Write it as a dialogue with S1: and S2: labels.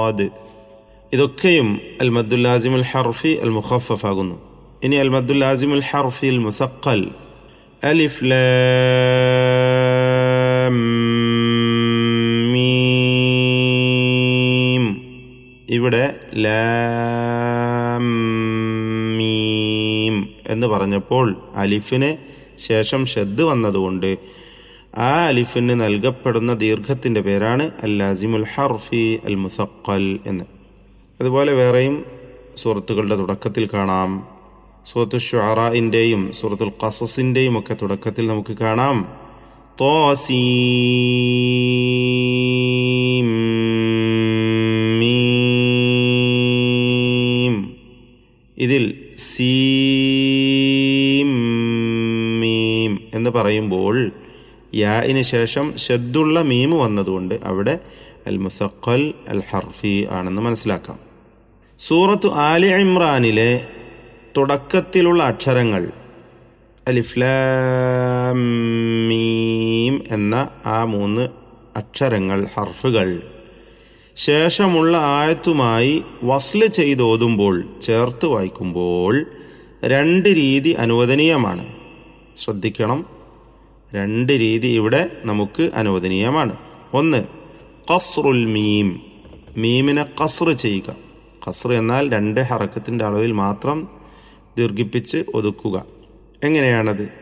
S1: സ്വാദ് ഇതൊക്കെയും അൽ മദ്ദുൽ ലാസിമുൽ ഹർഫി അൽ മുഖഫഫ് ആകുന്നു ഇനി അൽ മദ്ദുൽ ലാസിമുൽ ഹർഫി അൽ മുസക്കൽ അലിഫ് ലാം മീം ഇവിടെ ലാം മീം എന്ന് പറഞ്ഞപ്പോൾ അലിഫിന് ശേഷം ഷദ് വന്നതുകൊണ്ട് ആ അലിഫിന് നൽകപ്പെടുന്ന ദീർഘത്തിന്റെ പേരാണ് അൽ ലാസിമുൽ ഹർഫി അൽ മുസക്കൽ എന്ന് അതുപോലെ വേറെയും സൂറത്തുകളുടെ തുടക്കത്തിൽ കാണാം സൂറത്തു ഷുറായിൻ്റെയും സൂറത്തുൽ ഖസസിൻ്റെയും ഒക്കെ തുടക്കത്തിൽ നമുക്ക് കാണാം തോസീം മീം ഇതിൽ സീം മീം എന്ന് പറയുമ്പോൾ യാഇന് ശേഷം ഷദ്ദുള്ള മീം വന്നതുകൊണ്ട് അവിടെ അൽ മുസക്കൽ അൽ ഹർഫി ആണെന്ന് മനസ്സിലാക്കാം സൂറത്തു ആലി ഇമ്രാനിലെ തുടക്കത്തിലുള്ള അക്ഷരങ്ങൾ അലിഫ്ലാം മീം എന്ന ആ മൂന്ന് അക്ഷരങ്ങൾ ഹർഫുകൾ ശേഷമുള്ള ആയത്തുമായി വസ്ല് ചെയ്തോതുമ്പോൾ ചേർത്ത് വായിക്കുമ്പോൾ രണ്ട് രീതി അനുവദനീയമാണ് ശ്രദ്ധിക്കണം രണ്ട് രീതി ഇവിടെ നമുക്ക് അനുവദനീയമാണ് ഒന്ന് കസ്റുൽ മീം മീമിനെ കസ്ർ ചെയ്യുക കസ്ർ എന്നാൽ രണ്ട് ഹറക്കത്തിൻ്റെ അളവിൽ മാത്രം ദീർഘിപ്പിച്ച് ഒതുക്കുക എങ്ങനെയാണത്